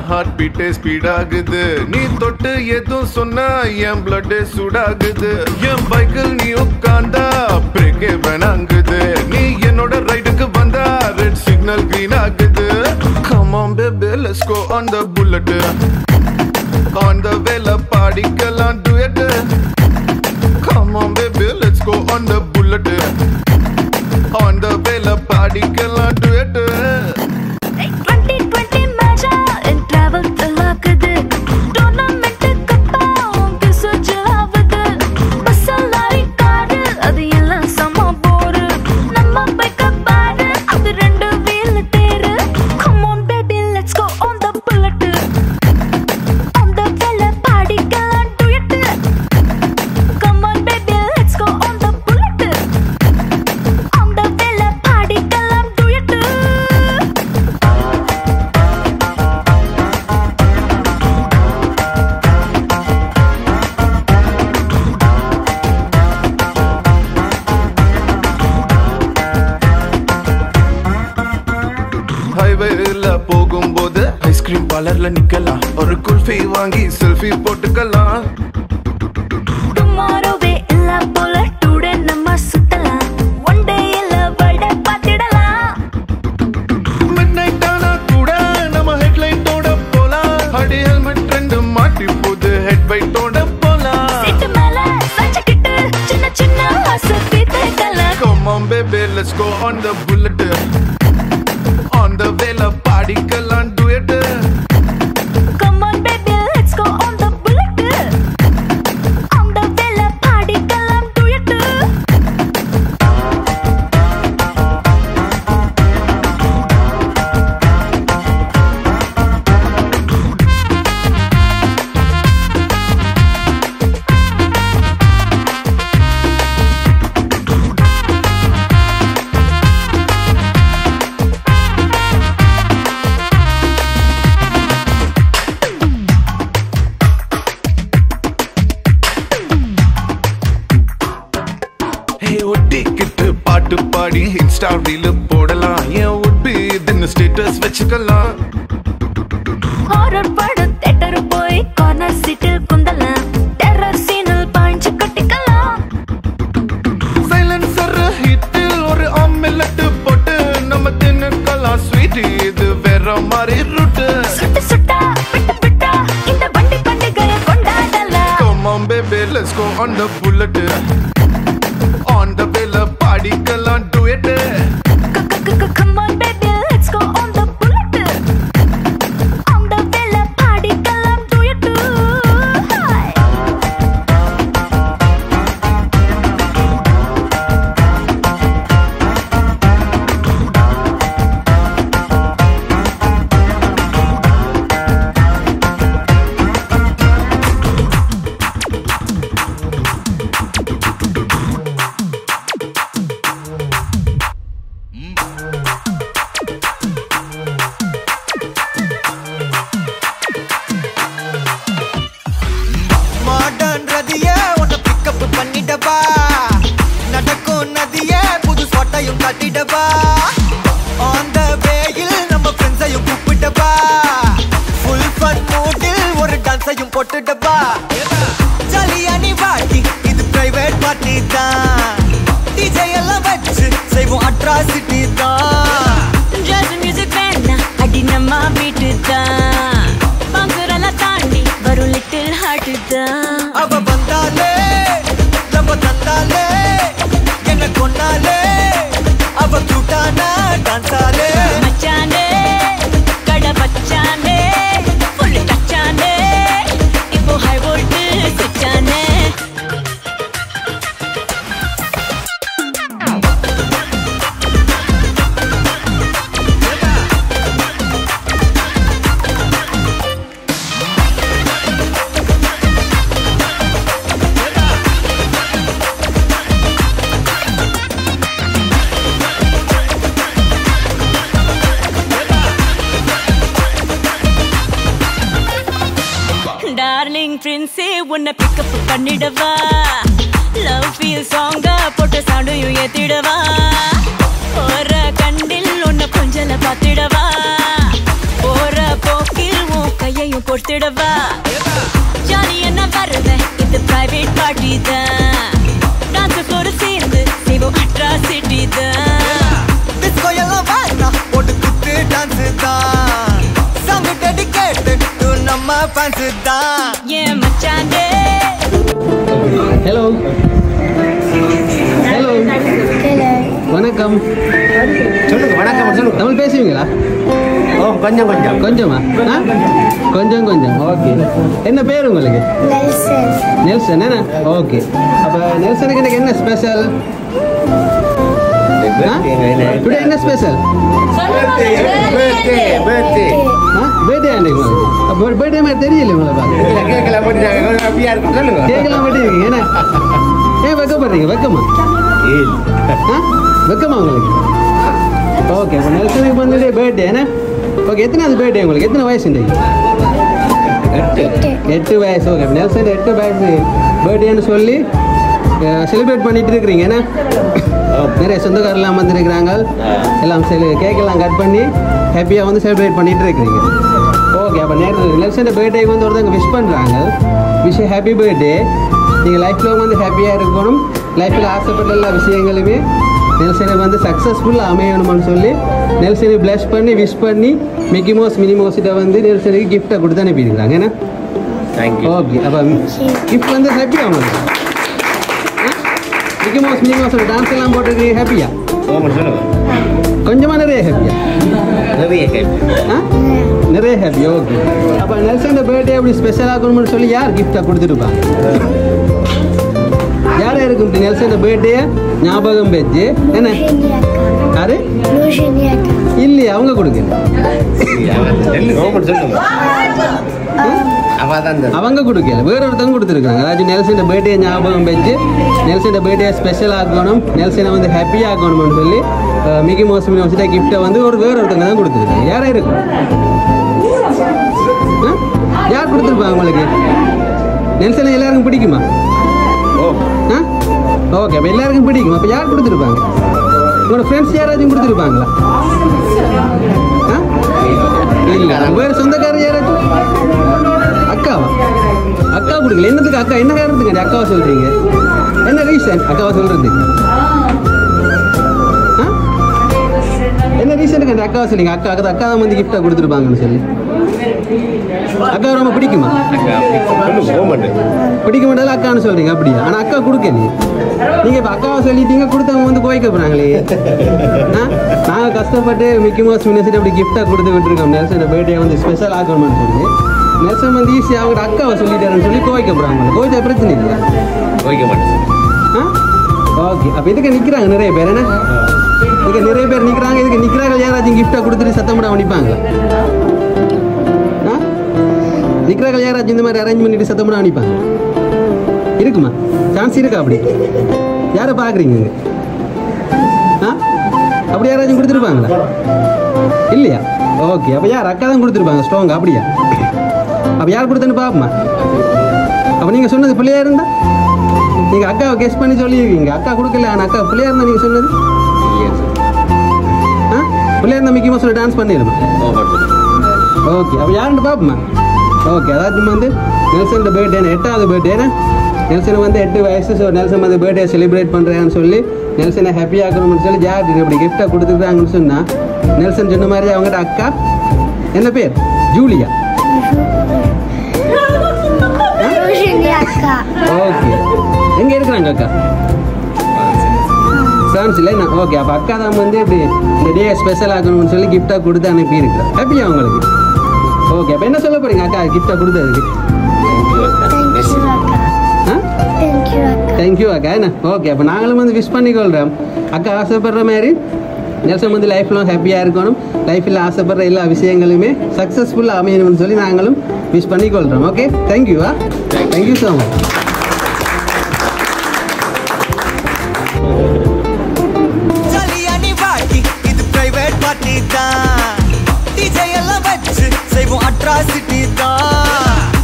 Heart பீட்டே speed ஆகுது நீ தொட்டு எதுவும் சொன்னா என் பிளட் சூடாகுது என் பைக்கில் நீ உட்கார்ந்தா பிரேக்கே வேணாங்குது நீ என்னோட ரைடுக்கு வந்தா ரெட் சிக்னல் கிரீன் ஆகுது come on baby let's go on the bullet on the வேல பாடிக்கலாம் duet come on baby let's go on the bullet on the வேல பாடிக்கலாம் டுயட் டுவெண்ட்டி டுவெண்ட்டி மேட்சா என் டிராவல் தல்லாக்குது டோர்னமெண்ட் கப்பா உங்க சுஜல் ஆகுது பஸ் லாரி காரு அது எல்லாம் சம போரு நம்ம பைக்க பாரு அது ரெண்டு வீல் தேரு come on baby let's go on the bullet on the வெல்ல பாடிக்கலாம் duet come on baby let's go on the bullet on the வெல்ல பாடிக்கலாம் டுயட் ஹைவேல போகும்போது ஐஸ்கிரீம் பார்லர்ல நிக்கலாம் ஒரு குல்ஃபி வாங்கி செல்ஃபி போட்டுக்கலாம் டுமாரோவே இல்ல போல டுடே நம்ம சுத்தலாம் ஒன் டே இல்ல வட பாத்திடலாம் மிட் நைட் ஆனா கூட நம்ம ஹெட்லைட்டோட போலாம் அடி ஹெல்மெட் ரெண்டு மாட்டி போது ஹெட் பைட்டோட போலாம் சீட்டு மேல வச்சுக்கிட்டு சின்ன சின்ன அசப்பி தேக்கலாம் Come on baby let's go on the bullet on the வேல பாடிக்கலாம் duet come on baby let's go on the bullet on the வெல்ல பாடிக்கலாம் டுயட் ஹே ஒட்டிக்கிட்டு பாட்டு பாடி இன்ஸ்டா ரீல் போடலாம் ஏன் உட்பி இதுன்னு ஸ்டேட்டஸ் வச்சுக்கலாம் ஹாரர் படம் தியேட்டர் போய் கார்னர் சீட்டில் குந்தலாம் டெரர் சீனில் பாஞ்சு கட்டிக்கலாம் சைலன்சர் ஹிட்டில் ஒரு ஆம்லெட் போட்டு நம்ம தின்னுக்கலாம் ஸ்வீட் இது வேற மாதிரி ரூட்டு சுட்டு சுட்டா விட்டு விட்டா இந்த வண்டி பண்டிகையை கொண்டாடலாம் Come on baby let's go on the bullet on the வேல பாடிக்கலாம் duet Come on baby let's go on the bullet on the வெல்ல பாடிக்கலாம் duet Hi. மாடர்ன் ரதிய உன்னை பிக்கப் பண்ணிடவா நடக்கும் நதிய புது சொட்டையும் கட்டிடவா ஆன் த வேயில் நம்ம ஃப்ரெண்ட்ஸையும் கூப்பிடவா ஃபுல் ஃபன் மூடில் ஒரு டான்ஸையும் போட்டுடவா ஜாலியா நீ வாட்டி இது பிரைவேட் பார்ட்டி தான் டிஜே எல்லாம் வச்சு செய்வோம் அட்ராசிட்டி தான் Jazz music வேணா அடி நம்ம வீட்டு தான் பங்குரெல்லாம் தாண்டி வரும் லிட்டில் ஹார்ட் தான் அவ வந்தாலே நம்ம தந்தாலே என்ன கொண்டாலே அவ கியூட்டானா டான்ஸாலே மச்சானே கடை வச்சானே ஃபுல் டச்சானே இப்போ ஹை வோல்ட் சுச்சானே டார்லிங் பிரின்ஸே உன்னை பிக்கப் பண்ணிடவா லவ் ஃபீல் சாங்க போட்டு சண்டையும் ஏத்திடவா போற கண்டில் உன்னை கொஞ்சல பார்த்திடவா போற போக்கில் உன் உன் கையையும் பொறுத்திடவா ஜாலி என்ன வருவேன் இது பிரைவேட் பார்ட்டி தான் டான்சர்ஸோடு சேர்ந்து செய்வோம் அட்ராசிட்டி தான் டிஸ்கோ எல்லாம் வேணாம் போட்டு குத்து டான்ஸ் தான் சாங் டெடிகேட் டு நம்ம ஃபேன்ஸ் தான் ஏன் மச்சாண்டே ஹலோ ஹலோ வணக்கம் சொல்லுங்க வணக்கம் சொல்லுங்க தமிழ் பேசுவீங்களா ஓ கொஞ்சம் கொஞ்சம் கொஞ்சமா ஆ? கொஞ்சம் கொஞ்சம் ஓகே என்ன பேர் உங்களுக்கு நெல்சன் என்ன ஓகே அப்போ நெல்சனுக்கு எனக்கு என்ன ஸ்பெஷல் டுடே என்ன ஸ்பெஷல் பர்த்டே பர்த்டே பர்த்டே அன்னைக்கு உங்களுக்கு பர்த்டே மாதிரி தெரியல உங்களை பார்க்க கேட்கல போட்டு நாங்கள் அப்படியா இருக்கும் சொல்லுங்க கேட்கலாம் மாட்டேங்க ஏன்னா ஏன் வெக்கப்படுறீங்க வெக்கமா ஆ வெக்கமா உங்களுக்கு ஓகே அப்போ நெல்சனுக்கு வந்துட்டு பர்த்டே என்ன ஓகே எத்தனாவது பர்த்டே உங்களுக்கு எத்தனை வயசு இன்றைக்கு எட்டு வயசு ஓகே நெல்சன் எட்டு வயசு பர்த்டேன்னு சொல்லி செலிப்ரேட் பண்ணிட்டு இருக்கிறீங்க என்ன நிறைய சொந்தக்காரெல்லாம் வந்திருக்கிறாங்க எல்லாம் செலு கேக்கெல்லாம் கட் பண்ணி ஹாப்பியாக வந்து செலிப்ரேட் பண்ணிட்டு இருக்கிறீங்க ஓகே அப்போ நேற்று நெல்சன் பர்த்டேக்கு வந்து ஒருத்தவங்க விஷ் பண்ணுறாங்க விஷ் ஹாப்பி பர்த்டே நீங்கள் லைஃப்பில் வந்து ஹாப்பியாக இருக்கணும் லைஃப்பில் ஆசைப்பட்ட எல்லா விஷயங்களுமே நெல்சனை வந்து சக்ஸஸ்ஃபுல்லாக அமையணும்னு சொல்லி நெல்சனை பிளஸ் பண்ணி விஷ் பண்ணி மிக்கி மோஸ் மினி மோஸிட்ட வந்து நெல்சனுக்கு கிஃப்ட்டை கொடுத்து அனுப்பியிருக்கிறாங்க என்ன தேங்க்யூ ஓகே அப்போ கிஃப்ட் வந்து ஹாப்பியா உங்களுக்கு ஆ? மிக்கி மவுஸ் மினி மவுஸோட டான்ஸ் எல்லாம் போட்டிருக்கீங்க ஹாப்பியா ஓமன் சொல்லுங்க கொஞ்சமாக நிறைய ஹாப்பியா நிறைய கேள்வி ஆ நிறைய ஹாப்பி ஓகே அப்போ நெல்சன் பர்த்டே அப்படி ஸ்பெஷல் ஆகணும்னு சொல்லி யார் கிஃப்டாக கொடுத்துருப்பாங்க யார் இருக்கும் நெல்சன் பர்த்டே ஞாபகம் வச்சு என்ன யாரு இல்லையா அவங்க கொடுக்கல ஓமன் சொல்லுங்க அவ தான் அவங்க கொடுக்கல வேற ஒருத்தவங்க கொடுத்துருக்காங்க அதாவது நெல்சன் பர்த்டே ஞாபகம் வச்சு நெல்சன் பர்த்டே ஸ்பெஷல் ஆக்கணும் நெல்சனை வந்து ஹாப்பி ஆக்கணும்னு சொல்லி அஹ், மிக்கி மோஸ் யூனிவர்சிட்டி கிஃப்ட்டை வந்து ஒரு வேற ஒருத்தவங்க தான் கொடுத்துருக்காங்க யாரா இருக்கும் ஆ? யார் கொடுத்துருப்பாங்க உங்களுக்கு நெல்சனை எல்லாருக்கும் பிடிக்குமா ஓ ஆ ஓகே அப்போ எல்லாருக்கும் பிடிக்கும் அப்போ யார் கொடுத்துருப்பாங்க உங்களோட ஃப்ரெண்ட்ஸ் யாராச்சும் கொடுத்துருப்பாங்களா ஆ இல்லை வேறு சொந்தக்காரர் யாராச்சும் அக்காவா அக்கா கொடுக்கல என்னத்துக்கு அக்கா என்ன காரணத்துக்கு அக்காவை சொல்றீங்க என்ன ரீசன் அக்காவை சொல்றது ஆ? என்ன ரீசனுக்கு அந்த அக்காவை சொல்றீங்க அக்கா அக்கா அக்கா தான் வந்து கிஃப்டாக கொடுத்துருப்பாங்கன்னு சொல்லி அக்கா ரொம்ப பிடிக்குமா சொல்லுங்க ஓமன் பிடிக்க மாட்டாலும் அக்கான்னு சொல்றீங்க அப்படியா ஆனா அக்கா கொடுக்கலையே நீங்க இப்ப அக்காவை சொல்லிட்டீங்க கொடுத்தவங்க வந்து கோய்க்க போறாங்களே ஆ? நாங்க கஷ்டப்பட்டு மிக்கி மவுஸ் மினிஸ்டர் அப்படி கிஃப்டா கொடுத்து விட்டுருக்கோம் நெல்சன் பர்த்டே வந்து ஸ்பெஷல் ஆகணும்னு சொல்லி நெல்சன் வந்து ஈஸியாக அவங்க அக்காவை சொல்லிட்டாருன்னு சொல்லி கோய்க்க போறாங்க கோய்ச்சா பிரச்சனை இல்லையா ஓகே மாட்டேன் ஆ ஓகே அப்போ இதுக்கு நிற்கிறாங்க நிறைய பேர் என்ன இதுக்கு நிறைய பேர் நிற்கிறாங்க இதுக்கு நிற்கிறாங்க யாராச்சும் கிஃப்டாக கொடுத்துட்டு சத்தம் போடாம நிற்பாங்களா ஆ நிற்கிறாங்க யாராச்சும் இந்த மாதிரி அரேஞ்ச் பண்ணிட்டு சத்தம் போடாம நிற்பாங்க இருக்குமா சான்ஸ் இருக்கா அப்படி யாரை பார்க்குறீங்க இங்க? ஆ அப்படி யாராச்சும் கொடுத்துருப்பாங்களா இல்லையா ஓகே அப்போ யார் அக்கா தான் கொடுத்துருப்பாங்க ஸ்ட்ராங் அப்படியா அப்போ யார் கொடுத்தேன்னு பார்ப்போமா அப்போ நீங்கள் சொன்னது பிள்ளையா இருந்தா நீங்கள் அக்காவை கெஸ் பண்ணி சொல்லியிருக்கீங்க அக்கா கொடுக்கல ஆனால் அக்கா பிள்ளையா இருந்தா நீங்கள் சொன்னது ஆ பிள்ளையா இருந்தால் மிக்கி சொல்லி டான்ஸ் பண்ணிடுமா ஓமன் சொல்லுங்க ஓகே அப்போ யாருன்னு பார்ப்போமா ஓகே அதாச்சும் வந்து நெல்சன் பர்த்டே எட்டாவது பர்த்டேனா நெல்சன் வந்து எட்டு வயசு ஸோ நெல்சன் வந்து பர்த்டே செலிப்ரேட் பண்ணுறேன்னு சொல்லி நெல்சனை ஹாப்பி ஆக்கணும்னு சொல்லி யார் இப்படி கிஃப்டாக கொடுத்துருக்காங்கன்னு சொன்னால் நெல்சன் சொன்ன மாதிரி அவங்கள்ட்ட அக்கா என்ன பேர் ஜூலியா ஓகே எங்கே இருக்கிறாங்க அக்கா பிரான்ஸ்ல என்ன ஓகே அப்போ அக்கா தான் வந்து இப்படி இந்த டே ஸ்பெஷல் ஆகணும்னு சொல்லி கிஃப்டாக கொடுத்து அனுப்பி இருக்கிறேன் ஹாப்பியா உங்களுக்கு ஓகே அப்போ என்ன சொல்ல போறீங்க அக்கா கிஃப்டாக கொடுத்ததுக்கு ஆ தேங்க்யூ அக்கா என்ன ஓகே அப்போ நாங்களும் வந்து விஷ் பண்ணிக்கொள்கிறோம் அக்கா ஆசைப்படுற மாதிரி நெல்சன் வந்து லைஃப் லாங் ஹாப்பியாக இருக்கணும் லைஃப்பில் ஆசைப்படுற எல்லா விஷயங்களுமே சக்ஸஸ்ஃபுல்லாக அமையணும்னு சொல்லி நாங்களும் விஷ் பண்ணிக்கொள்கிறோம் ஓகே தேங்க்யூவா தேங்க்யூ ஸோ மச் ஜாலியா நீ வாட்டி இது பிரைவேட் பார்ட்டி தான் டிஜே எல்லாம் வச்சு செய்வோம் அட்ராசிட்டி தான்